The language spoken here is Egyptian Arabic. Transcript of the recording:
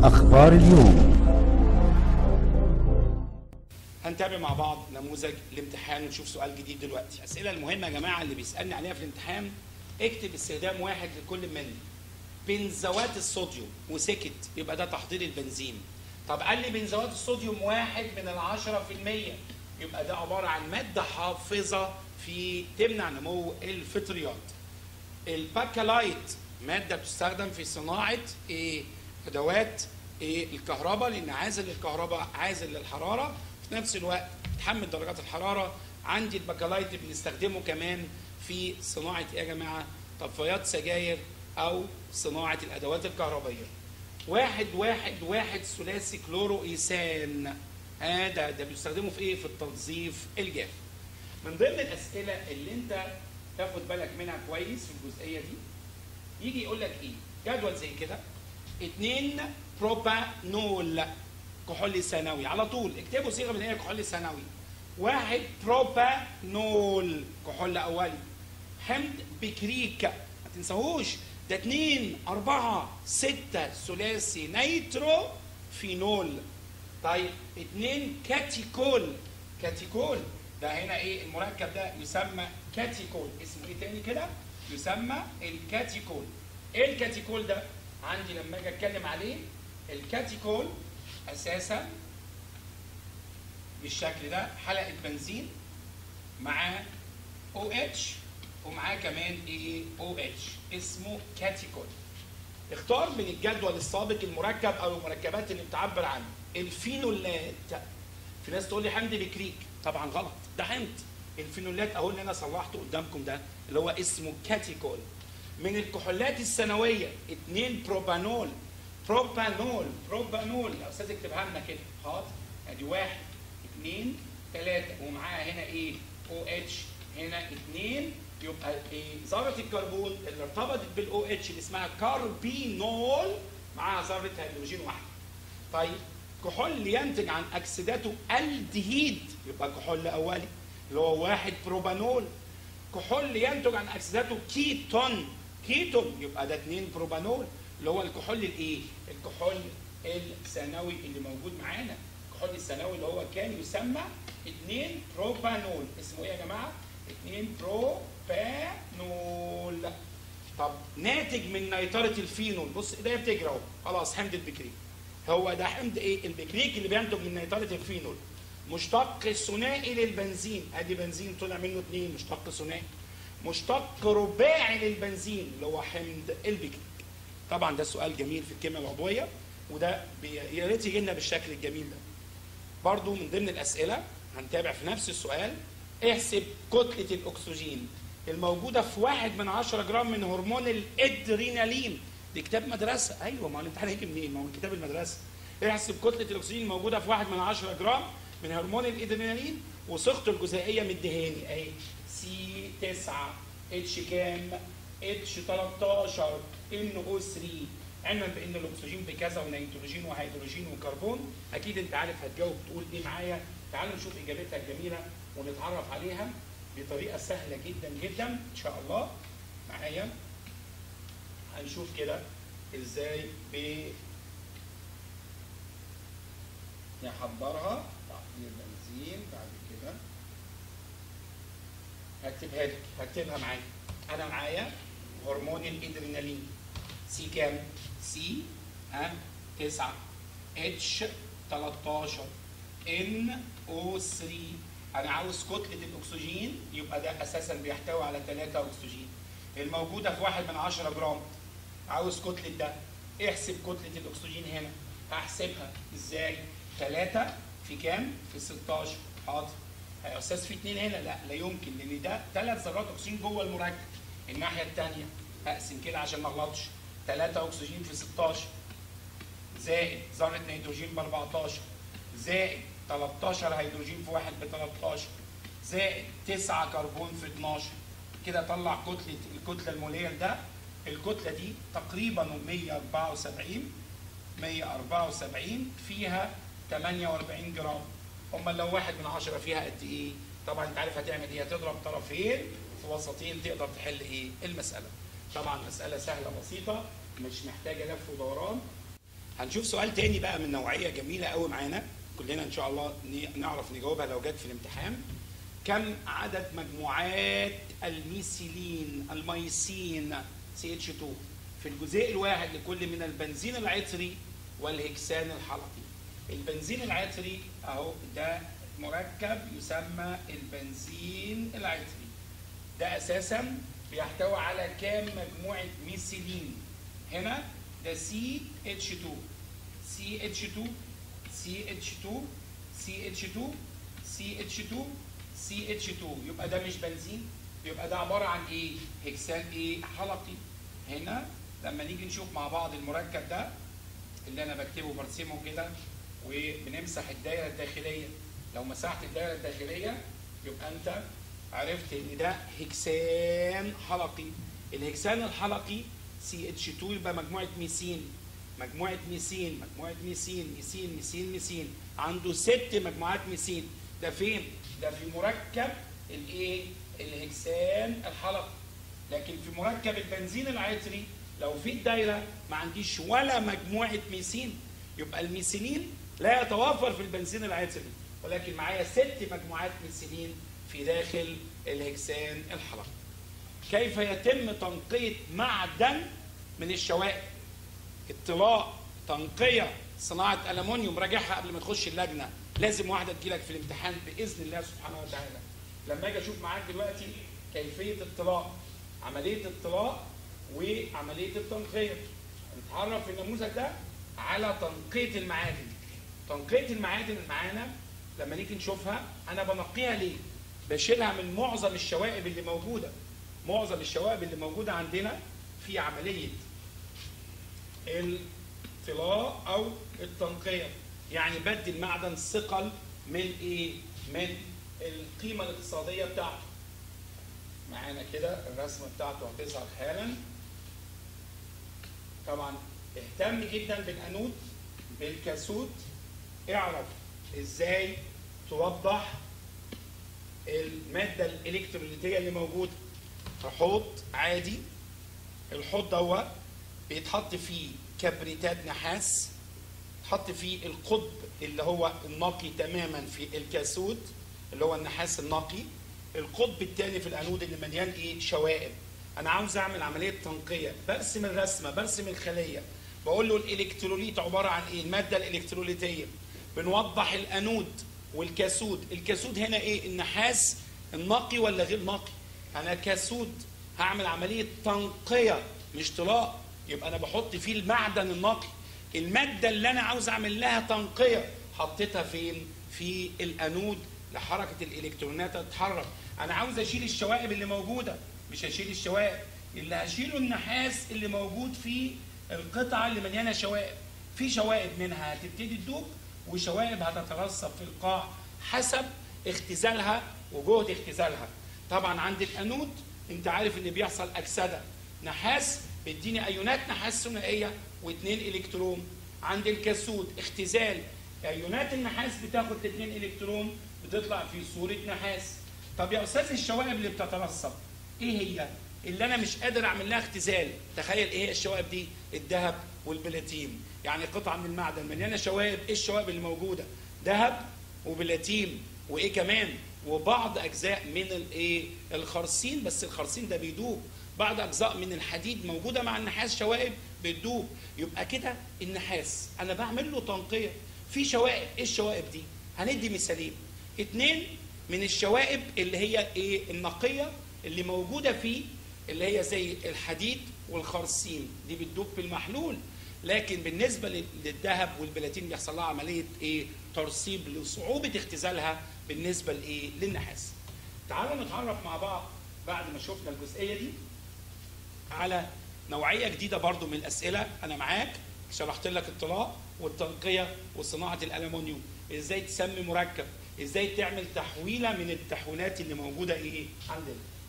أخبار اليوم هنتابع مع بعض نموذج الامتحان ونشوف سؤال جديد دلوقتي الاسئله المهمه يا جماعه اللي بيسالني عليها في الامتحان اكتب استخدام واحد لكل من بنزوات الصوديوم وسكت يبقى ده تحضير البنزين طب قال لي بنزوات الصوديوم واحد من العشرة في المية يبقى ده عبارة عن مادة حافظة في تمنع نمو الفطريات الباكالايت مادة بتستخدم في صناعة إيه أدوات إيه الكهرباء لأن عازل للكهرباء عازل للحرارة في نفس الوقت تحمل درجات الحرارة عندي الباكالايت بنستخدمه كمان في صناعة إيه يا جماعة طفايات سجاير أو صناعة الأدوات الكهربائية واحد واحد واحد ثلاثي كلورو إيثان هذا ده بيستخدمه في إيه في التنظيف الجاف من ضمن الأسئلة اللي أنت تاخد بالك منها كويس في الجزئية دي يجي يقول لك ايه جدول زي كده اتنين بروبانول كحول ثانوي على طول اكتبوا صيغه من هي كحول ثانوي واحد بروبانول كحول اولي حمض بكريك ما تنساهوش ده اتنين اربعة ستة ثلاثي نيترو فينول طيب اتنين كاتيكول كاتيكول ده هنا ايه المركب ده يسمى كاتيكول اسمه ايه تاني كده يسمى الكاتيكول ايه الكاتيكول ده عندي لما اجي اتكلم عليه الكاتيكول اساسا بالشكل ده حلقه بنزين معاه او اتش ومعاه كمان ايه او اتش اسمه كاتيكول اختار من الجدول السابق المركب او المركبات اللي بتعبر عن الفينولات في ناس تقول لي حمض بكريك طبعا غلط ده حمض الفينولات اهو اللي انا صلحته قدامكم ده اللي هو اسمه كاتيكول من الكحولات الثانويه 2 بروبانول بروبانول بروبانول يا استاذ اكتبها لنا كده حاضر ادي واحد اثنين ثلاثه ومعاها هنا ايه او اتش هنا اثنين يبقى ايه ذره الكربون اللي ارتبطت بالاو اتش اللي اسمها كاربينول معاها ذره هيدروجين واحده طيب كحول ينتج عن اكسداته الدهيد يبقى كحول اولي اللي هو واحد بروبانول كحول ينتج عن اكسداته كيتون كيتون يبقى ده 2 بروبانول اللي هو الكحول الايه؟ الكحول الثانوي اللي موجود معانا الكحول الثانوي اللي هو كان يسمى 2 بروبانول اسمه ايه يا جماعه؟ 2 بروبانول طب ناتج من نيترة الفينول بص ايديا بتجري اهو خلاص حمض البكريك هو ده حمض ايه؟ البكريك اللي بينتج من نيترة الفينول مشتق ثنائي للبنزين ادي بنزين طلع منه اثنين مشتق ثنائي مشتق رباعي للبنزين اللي هو حمض البكريك طبعا ده سؤال جميل في الكيمياء العضويه وده يا ريت يجي لنا بالشكل الجميل ده برضو من ضمن الاسئله هنتابع في نفس السؤال احسب كتله الاكسجين الموجوده في واحد من 10 جرام من هرمون الادرينالين دي كتاب مدرسه ايوه ما هو الامتحان هيجي منين ما هو كتاب المدرسه احسب كتله الاكسجين الموجوده في واحد من 10 جرام من هرمون الادرينالين وصيغته الجزيئيه مديهاني اهي سي 9 اتش كام اتش 13 ان او 3 علما بان الاكسجين بكذا ونيتروجين وهيدروجين وكربون اكيد انت عارف هتجاوب تقول ايه معايا تعالوا نشوف اجابتها الجميله ونتعرف عليها بطريقه سهله جدا جدا ان شاء الله معايا هنشوف كده ازاي ب نحضرها تحضير بنزين بعد كده هكتبها لك هكتبها معايا انا معايا هرمون الادرينالين سي كام سي ها 9 اتش 13 ان او 3 انا عاوز كتله الاكسجين يبقى ده اساسا بيحتوي على 3 اكسجين الموجوده في 1 من 10 جرام عاوز كتله ده احسب كتله الاكسجين هنا هحسبها ازاي 3 في كام في 16 حاضر يا استاذ في اثنين هنا لا لا يمكن لان ده ثلاث ذرات اكسجين جوه المركب الناحيه الثانيه اقسم كده عشان ما اغلطش 3 اكسجين في 16 زائد ذره نيتروجين ب 14 زائد 13 هيدروجين في واحد ب 13 زائد 9 كربون في 12 كده طلع كتله الكتله الموليه ده الكتله دي تقريبا 174 174 فيها 48 جرام امال لو واحد من عشرة فيها قد ايه؟ طبعا انت عارف هتعمل ايه؟ هتضرب طرفين في وسطين تقدر تحل ايه؟ المساله. طبعا مساله سهله بسيطه مش محتاجه لف ودوران هنشوف سؤال تاني بقى من نوعيه جميله قوي معانا كلنا ان شاء الله ن- نعرف نجاوبها لو جت في الامتحان كم عدد مجموعات الميثيلين الميسين سي اتش 2 في الجزيء الواحد لكل من البنزين العطري والهكسان الحلقي البنزين العطري اهو ده مركب يسمى البنزين العطري ده اساسا بيحتوي على كام مجموعه ميثيلين هنا ده سي اتش 2 سي اتش 2 سي اتش 2 سي اتش 2 سي اتش 2 سي اتش 2 يبقى ده مش بنزين يبقى ده عباره عن ايه؟ هكسان ايه؟ حلقي هنا لما نيجي نشوف مع بعض المركب ده اللي انا بكتبه برسمه كده وبنمسح الدايره الداخليه لو مسحت الدايره الداخليه يبقى انت عرفت ان ده هكسان حلقي الهكسان الحلقي سي اتش 2 يبقى مجموعه ميثين مجموعه ميثين مجموعه ميثين ميثين ميثين ميثين عنده ست مجموعات ميثين ده فين ده في مركب الايه الهكسان الحلقي لكن في مركب البنزين العطري لو في الدايره ما عنديش ولا مجموعه ميثين يبقى الميثيلين لا يتوفر في البنزين العطري ولكن معايا ست مجموعات ميثيلين في داخل الهكسان الحلقي كيف يتم تنقية معدن من الشوائب اطلاع تنقية صناعة ألمونيوم راجعها قبل ما تخش اللجنة لازم واحدة تجيلك في الامتحان بإذن الله سبحانه وتعالى لما أجي أشوف معاك دلوقتي كيفية اطلاع عملية اطلاع وعملية التنقية نتعرف في النموذج ده على تنقية المعادن تنقية المعادن اللي معانا لما نيجي نشوفها أنا بنقيها ليه؟ بشيلها من معظم الشوائب اللي موجودة معظم الشوائب اللي موجودة عندنا في عملية الطلاء أو التنقية يعني بدي المعدن ثقل من إيه؟ من القيمة الاقتصادية بتاعته معانا كده الرسمة بتاعته هتظهر حالا طبعا اهتم جدا بالانود بالكاسود اعرف ازاي توضح الماده الالكتروليتيه اللي موجوده حوض عادي الحوض دوت بيتحط فيه كبريتات نحاس تحط فيه القطب اللي هو النقي تماما في الكاسود اللي هو النحاس النقي القطب الثاني في الانود اللي مليان ايه شوائب انا عاوز اعمل عمليه تنقيه برسم الرسمه برسم الخليه بقول له الالكتروليت عباره عن ايه الماده الالكتروليتيه بنوضح الانود والكاسود الكاسود هنا ايه النحاس النقي ولا غير نقي انا كاسود هعمل عمليه تنقيه مش طلاء يبقى انا بحط فيه المعدن النقي الماده اللي انا عاوز اعمل لها تنقيه حطيتها فين في الانود لحركه الالكترونات تتحرك انا عاوز اشيل الشوائب اللي موجوده مش هشيل الشوائب اللي هشيله النحاس اللي موجود في القطعه اللي مليانه شوائب في شوائب منها هتبتدي تدوب وشوائب هتترسب في القاع حسب اختزالها وجهد اختزالها طبعا عند الانود انت عارف ان بيحصل اكسده نحاس بيديني ايونات نحاس ثنائيه واثنين الكترون عند الكاسود اختزال ايونات النحاس بتاخد اثنين الكترون بتطلع في صوره نحاس طب يا استاذ الشوائب اللي بتترسب ايه هي اللي انا مش قادر اعمل لها اختزال تخيل ايه هي الشوائب دي الذهب والبلاتين يعني قطعه من المعدن مليانه شوائب ايه الشوائب اللي موجوده ذهب وبلاتين وايه كمان وبعض اجزاء من الايه الخرسين بس الخرسين ده بيدوب بعض اجزاء من الحديد موجوده مع النحاس شوائب بتدوب يبقى كده النحاس انا بعمل له تنقيه في شوائب ايه الشوائب دي هندي مثالين اتنين من الشوائب اللي هي ايه النقيه اللي موجوده فيه اللي هي زي الحديد والخرسين دي بتدوب في المحلول لكن بالنسبه للذهب والبلاتين بيحصل لها عمليه ايه ترسيب لصعوبه اختزالها بالنسبه لايه للنحاس تعالوا نتعرف مع بعض بعد ما شفنا الجزئيه دي على نوعيه جديده برضو من الاسئله انا معاك شرحت لك الطلاء والتنقيه وصناعه الالومنيوم ازاي تسمي مركب ازاي تعمل تحويله من التحويلات اللي موجوده ايه عندنا